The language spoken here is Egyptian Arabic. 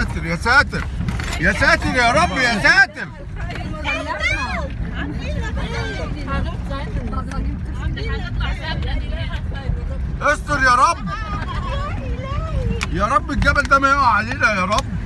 ساتر يا ساتر يا ساتر يا رب يا ساتر استر يا رب يا رب الجبل ده ما يقع علينا يا رب